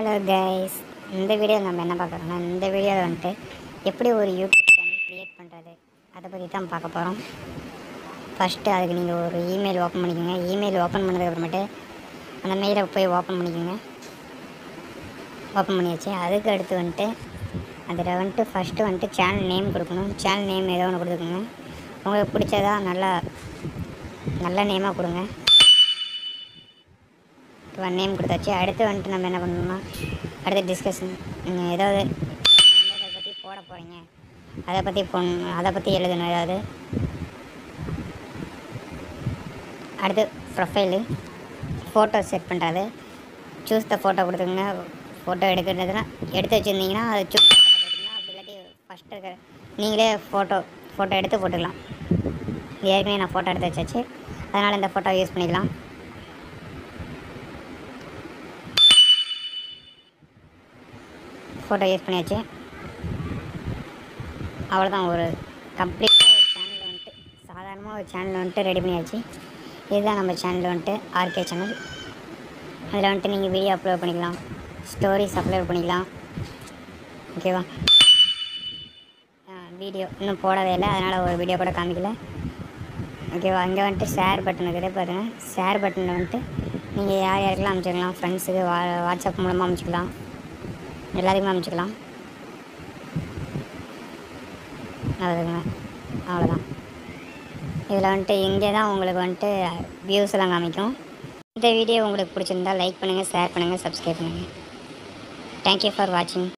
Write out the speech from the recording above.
hello guys இந்த video நம்ம என்ன பார்க்குறோம்னா இந்த வீடியோவில் வந்துட்டு எப்படி ஒரு யூடியூப் சேனல் க்ரியேட் பண்ணுறது அதை பற்றி தான் பார்க்க போகிறோம் ஃபஸ்ட்டு அதுக்கு நீங்கள் ஒரு இமெயில் ஓப்பன் பண்ணிக்கோங்க இமெயில் ஓப்பன் பண்ணதுக்கு அப்புறமேட்டு அந்த மெயிலை போய் ஓப்பன் பண்ணிக்கோங்க ஓப்பன் பண்ணியாச்சு அதுக்கு அடுத்து வந்துட்டு அதில் வந்துட்டு ஃபஸ்ட்டு வந்துட்டு சேனல் நேம் கொடுக்கணும் சேனல் நேம் ஏதோ ஒன்று கொடுத்துக்கோங்க உங்களுக்கு பிடிச்சதா நல்லா நல்ல நேமாக கொடுங்க இப்போ நேம் கொடுத்தாச்சு அடுத்து வந்துட்டு நம்ம என்ன பண்ணணும்னா அடுத்து டிஸ்கஷன் நீங்கள் ஏதாவது அதை பற்றி போட போகிறீங்க அதை பற்றி பொன் அதை பற்றி எழுதணும் ஏதாவது அடுத்து ப்ரொஃபைலு ஃபோட்டோ செட் பண்ணுறது சூஸ் த ஃபோட்டோ கொடுத்துங்க ஃபோட்டோ எடுக்கிறதுனா எடுத்து வச்சுருந்தீங்கன்னா அதை சூஸ் கொடுத்துக்கலாம் அப்படி இல்லாட்டி ஃபஸ்ட்டு இருக்கிற நீங்களே ஃபோட்டோ ஃபோட்டோ எடுத்து போட்டுக்கலாம் ஏற்கனவே நான் ஃபோட்டோ எடுத்து வச்சாச்சு அதனால் இந்த ஃபோட்டோ யூஸ் பண்ணிக்கலாம் ஃபோட்டோ யூஸ் பண்ணியாச்சு அவ்வளோதான் ஒரு கம்ப்ளீட்டாக ஒரு சேனல் வந்துட்டு சாதாரணமாக ஒரு சேனல் வந்துட்டு ரெடி பண்ணியாச்சு இதுதான் நம்ம சேனல் வந்துட்டு ஆர்கே சேனல் அதில் வந்துட்டு நீங்கள் வீடியோ அப்லோட் பண்ணிக்கலாம் ஸ்டோரிஸ் அப்லோட் பண்ணிக்கலாம் ஓகேவா வீடியோ இன்னும் போடவே இல்லை அதனால் ஒரு வீடியோ கூட காமிக்கல ஓகேவா அங்கே வந்துட்டு ஷேர் பட்டன் இருக்குது பாருங்கள் ஷேர் பட்டனில் வந்துட்டு நீங்கள் யார் யாருக்கெல்லாம் அனுப்பிச்சிக்கலாம் ஃப்ரெண்ட்ஸுக்கு வா வாட்ஸ்அப் மூலமாக அனுப்பிச்சிக்கலாம் எல்லாத்துக்குமே அனுப்பிச்சிக்கலாம் அவ்வளோதாங்க அவ்வளோதான் இதில் வந்துட்டு இங்கே தான் உங்களுக்கு வந்துட்டு வியூஸ் எல்லாம் காமிக்கும் இந்த வீடியோ உங்களுக்கு பிடிச்சிருந்தா லைக் பண்ணுங்கள் ஷேர் பண்ணுங்கள் சப்ஸ்கிரைப் பண்ணுங்கள் தேங்க்யூ ஃபார் வாட்சிங்